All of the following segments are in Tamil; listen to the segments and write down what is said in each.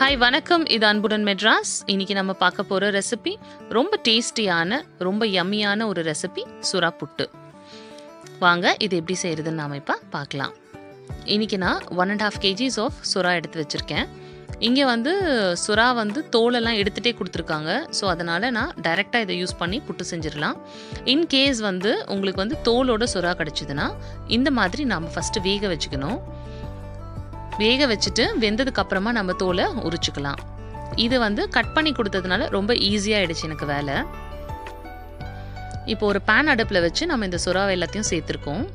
ஹாய் வணக்கம் இது அன்புடன் மெட்ராஸ் இன்னைக்கு நம்ம பார்க்க போகிற ரெசிபி ரொம்ப டேஸ்டியான ரொம்ப யம்மியான ஒரு ரெசிபி சுறா புட்டு வாங்க இது எப்படி செய்கிறதுன்னு நாம் இப்போ பார்க்கலாம் இன்னைக்கு நான் one and half kgs of சுறா எடுத்து வச்சுருக்கேன் இங்கே வந்து சுறா வந்து தோலெல்லாம் எடுத்துகிட்டே கொடுத்துருக்காங்க ஸோ அதனால் நான் டைரெக்டாக இதை யூஸ் பண்ணி புட்டு செஞ்சிடலாம் இன் கேஸ் வந்து உங்களுக்கு வந்து தோலோட சுறா கிடச்சிதுன்னா இந்த மாதிரி நாம் ஃபஸ்ட்டு வேக வச்சுக்கணும் வேக வச்சுட்டு வெந்ததுக்கு அப்புறமா நம்ம தோலை உரிச்சுக்கலாம் இது வந்து கட் பண்ணி கொடுத்ததுனால ரொம்ப ஈஸியாகிடுச்சு எனக்கு வேலை இப்போ ஒரு பேன் அடுப்பில் வச்சு நம்ம இந்த சுறாவை எல்லாத்தையும் சேர்த்துருக்கோம்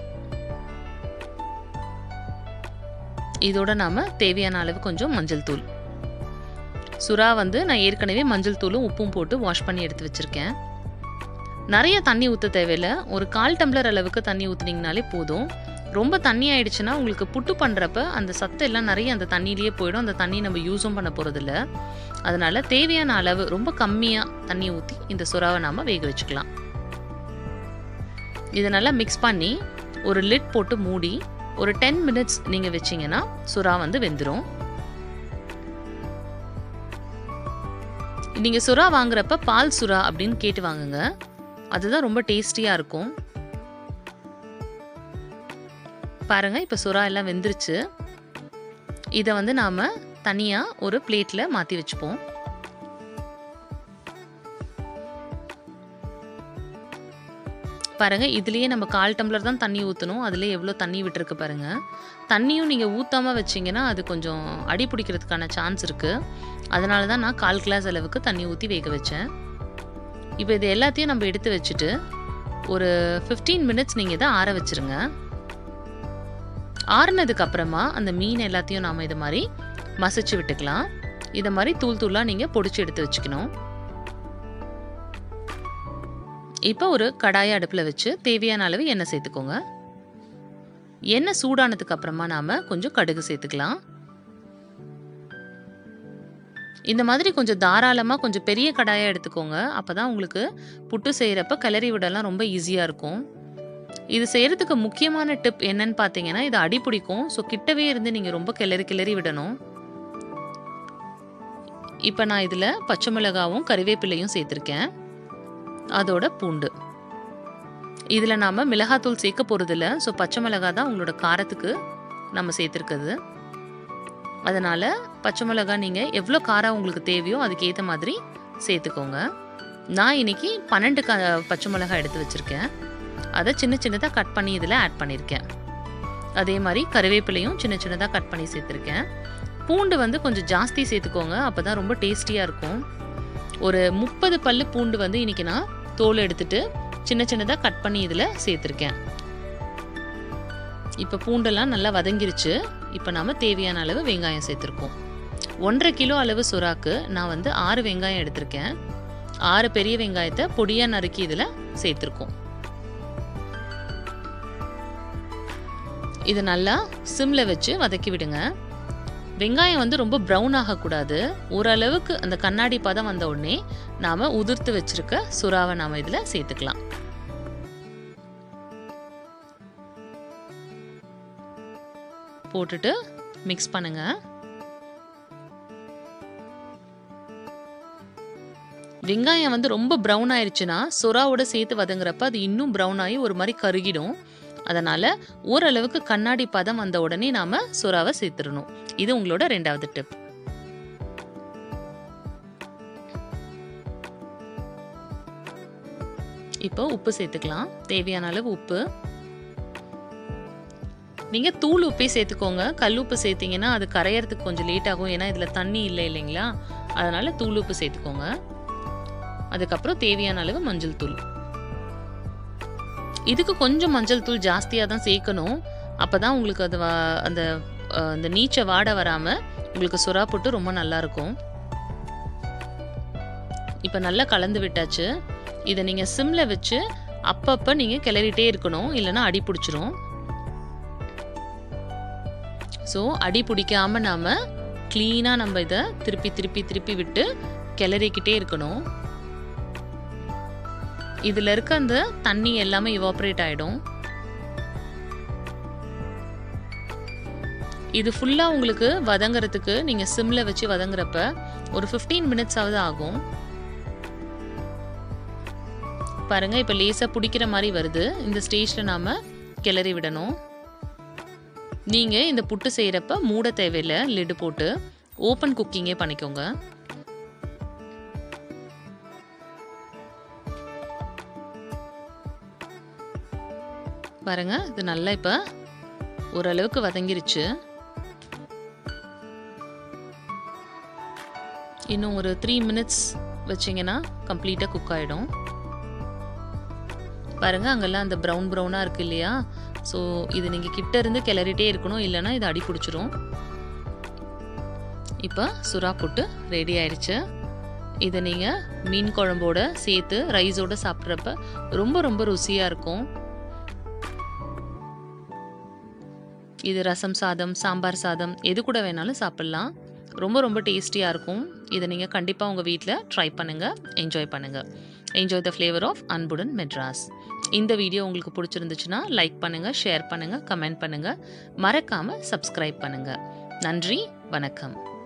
இதோட நாம தேவையான அளவு கொஞ்சம் மஞ்சள் தூள் சுறா வந்து நான் ஏற்கனவே மஞ்சள் தூளும் உப்பும் போட்டு வாஷ் பண்ணி எடுத்து வச்சுருக்கேன் நிறைய தண்ணி ஊற்ற தேவையில்லை ஒரு கால் டம்ளர் அளவுக்கு தண்ணி ஊற்றுனீங்கனாலே போதும் ரொம்ப தண்ணி ஆயிடுச்சுன்னா உங்களுக்கு புட்டு பண்ணுறப்ப அந்த சத்து எல்லாம் நிறைய அந்த தண்ணியிலேயே போயிடும் அந்த தண்ணி நம்ம யூஸும் பண்ண போகிறதில்ல அதனால தேவையான அளவு ரொம்ப கம்மியாக தண்ணி ஊற்றி இந்த சுறாவை நாம் வேக வச்சுக்கலாம் இதை நல்லா மிக்ஸ் பண்ணி ஒரு லிட் போட்டு மூடி ஒரு டென் மினிட்ஸ் நீங்கள் வச்சிங்கன்னா சுறா வந்து வெந்துடும் நீங்கள் சுறா வாங்குறப்ப பால் சுறா அப்படின்னு கேட்டு வாங்குங்க அதுதான் ரொம்ப டேஸ்டியாக இருக்கும் பாருங்கள் இப்போ சுறா எல்லாம் வெந்துருச்சு இதை வந்து நாம் தனியாக ஒரு பிளேட்டில் மாற்றி வச்சுப்போம் பாருங்கள் இதுலேயே நம்ம கால் டம்ளர் தான் தண்ணி ஊற்றணும் அதில் எவ்வளோ தண்ணி விட்டுருக்கு பாருங்கள் தண்ணியும் நீங்கள் ஊற்றாமல் வச்சிங்கன்னா அது கொஞ்சம் அடி பிடிக்கிறதுக்கான சான்ஸ் இருக்குது அதனால தான் நான் கால் கிளாஸ் அளவுக்கு தண்ணி ஊற்றி வேக வச்சேன் இப்போ இது எல்லாத்தையும் நம்ம எடுத்து வச்சுட்டு ஒரு ஃபிஃப்டீன் மினிட்ஸ் நீங்கள் இதை ஆற வச்சுருங்க ஆறுனதுக்கு அப்புறமா அந்த மீன் எல்லாத்தையும் நாம் இது மாதிரி மசிச்சு விட்டுக்கலாம் இதை மாதிரி தூள் தூளாக நீங்கள் பொடிச்சு எடுத்து வச்சுக்கணும் இப்போ ஒரு கடாயை அடுப்பில் வச்சு தேவையான அளவு எண்ணெய் சேர்த்துக்கோங்க எண்ணெய் சூடானதுக்கு அப்புறமா நாம் கொஞ்சம் கடுகு சேர்த்துக்கலாம் இந்த மாதிரி கொஞ்சம் தாராளமாக கொஞ்சம் பெரிய கடாயாக எடுத்துக்கோங்க அப்போ தான் உங்களுக்கு புட்டு செய்கிறப்ப கிளறி விடலாம் ரொம்ப ஈஸியாக இருக்கும் இது செய்கிறதுக்கு முக்கியமான டிப் என்னன்னு பார்த்தீங்கன்னா இது அடி பிடிக்கும் ஸோ கிட்டவே இருந்து நீங்கள் ரொம்ப கிளறி கிளறி விடணும் இப்போ நான் இதில் பச்சை மிளகாவும் கறிவேப்பிலையும் சேர்த்துருக்கேன் அதோட பூண்டு இதில் நாம் மிளகாத்தூள் சேர்க்க போகிறதில்ல ஸோ பச்சை மிளகா தான் உங்களோட காரத்துக்கு நம்ம சேர்த்துருக்குது அதனால் பச்சை மிளகா நீங்கள் எவ்வளோ காரம் உங்களுக்கு தேவையோ அதுக்கேற்ற மாதிரி சேர்த்துக்கோங்க நான் இன்னைக்கு பன்னெண்டு க பச்சை மிளகா எடுத்து வச்சுருக்கேன் அதை சின்ன சின்னதாக கட் பண்ணி இதில் ஆட் பண்ணியிருக்கேன் அதே மாதிரி கருவேப்பிலையும் சின்ன சின்னதாக கட் பண்ணி சேர்த்துருக்கேன் பூண்டு வந்து கொஞ்சம் ஜாஸ்தி சேர்த்துக்கோங்க அப்போ தான் ரொம்ப டேஸ்டியாக இருக்கும் ஒரு முப்பது பல்லு பூண்டு வந்து இன்றைக்கி நான் தோல் எடுத்துட்டு சின்ன சின்னதாக கட் பண்ணி இதில் சேர்த்துருக்கேன் இப்போ பூண்டெல்லாம் நல்லா வதங்கிருச்சு இப்போ நாம் தேவையான அளவு வெங்காயம் சேர்த்துருக்கோம் ஒன்றரை கிலோ அளவு சுறாக்கு நான் வந்து ஆறு வெங்காயம் எடுத்திருக்கேன் ஆறு பெரிய வெங்காயத்தை பொடியாக நறுக்கி இதில் சேர்த்துருக்கோம் இது நல்லா சிம்மில் வச்சு வதக்கி விடுங்க வெங்காயம் வந்து ரொம்ப ப்ரௌன் ஆகக்கூடாது ஓரளவுக்கு அந்த கண்ணாடி பதம் வந்த உடனே நாம் உதிர்த்து வச்சிருக்க சுறாவை நாம் இதில் சேர்த்துக்கலாம் போட்டுட்டு மிக்ஸ் பண்ணுங்க வெங்காயம் வந்து ரொம்ப ப்ரௌன் ஆயிடுச்சுன்னா சுறாவோட சேர்த்து வதங்குறப்ப அது இன்னும் ப்ரௌன் ஆகி ஒரு மாதிரி கருகிடும் அதனால் ஓரளவுக்கு கண்ணாடி பதம் வந்த உடனே நாம் சுறாவை சேர்த்துடணும் இது உங்களோட ரெண்டாவது டிப் இப்போ உப்பு சேர்த்துக்கலாம் தேவையான அளவு உப்பு நீங்கள் தூள் உப்பே சேர்த்துக்கோங்க கல் உப்பு சேர்த்திங்கன்னா அது கரையறதுக்கு கொஞ்சம் லேட் ஆகும் ஏன்னா இதில் தண்ணி இல்லை இல்லைங்களா அதனால் தூள் உப்பு சேர்த்துக்கோங்க அதுக்கப்புறம் தேவையான அளவு மஞ்சள் தூள் இதுக்கு கொஞ்சம் மஞ்சள் தூள் ஜாஸ்தியாக தான் சேர்க்கணும் அப்போ தான் உங்களுக்கு அது அந்த அந்த நீச்சை வாட வராமல் உங்களுக்கு சுறா போட்டு ரொம்ப நல்லாயிருக்கும் இப்போ நல்லா கலந்து விட்டாச்சு இதை நீங்கள் சிம்மில் வச்சு அப்பப்போ நீங்கள் கிளறிட்டே இருக்கணும் இல்லைன்னா அடி பிடிச்சிரும் ஸோ அடி பிடிக்காம நாம் க்ளீனாக நம்ம இதை திருப்பி திருப்பி திருப்பி விட்டு கிளறிக்கிட்டே இருக்கணும் இதில் இருக்க அந்த தண்ணி எல்லாமே இவாப்ரேட் ஆகிடும் இது ஃபுல்லாக உங்களுக்கு வதங்குறதுக்கு நீங்கள் சிம்மில் வச்சு வதங்குறப்ப ஒரு ஃபிஃப்டீன் மினிட்ஸாவது ஆகும் பாருங்க இப்போ லேசாக பிடிக்கிற மாதிரி வருது இந்த ஸ்டேஜில் நாம் கிளறி விடணும் நீங்கள் இந்த புட்டு செய்கிறப்ப மூட தேவையில்லை லிடு போட்டு ஓப்பன் குக்கிங்கே பண்ணிக்கோங்க பாருங்க இது நல்லா இப்போ ஓரளவுக்கு வதங்கிருச்சு இன்னும் ஒரு த்ரீ மினிட்ஸ் வச்சிங்கன்னா கம்ப்ளீட்டாக குக் ஆகிடும் பாருங்கள் அங்கெல்லாம் அந்த ப்ரௌன் ப்ரௌனாக இருக்குது இல்லையா ஸோ இது நீங்கள் கிட்ட இருந்து கிளறிட்டே இருக்கணும் இல்லைன்னா இது அடி பிடிச்சிரும் இப்போ சுறா புட்டு ரெடி ஆயிடுச்சு இதை நீங்கள் மீன் குழம்போட சேர்த்து ரைஸோட சாப்பிட்றப்ப ரொம்ப ரொம்ப ருசியாக இருக்கும் இது ரசம் சாதம் சாம்பார் சாதம் எது கூட வேணாலும் சாப்பிட்லாம் ரொம்ப ரொம்ப டேஸ்டியாக இருக்கும் இதை நீங்கள் கண்டிப்பாக உங்கள் வீட்டில் ட்ரை பண்ணுங்கள் என்ஜாய் பண்ணுங்கள் என்ஜாய் த ஃப்ளேவர் ஆஃப் அன்புடன் மெட்ராஸ் இந்த வீடியோ உங்களுக்கு பிடிச்சிருந்துச்சுன்னா லைக் பண்ணுங்கள் ஷேர் பண்ணுங்கள் கமெண்ட் பண்ணுங்கள் மறக்காமல் சப்ஸ்கிரைப் பண்ணுங்கள் நன்றி வணக்கம்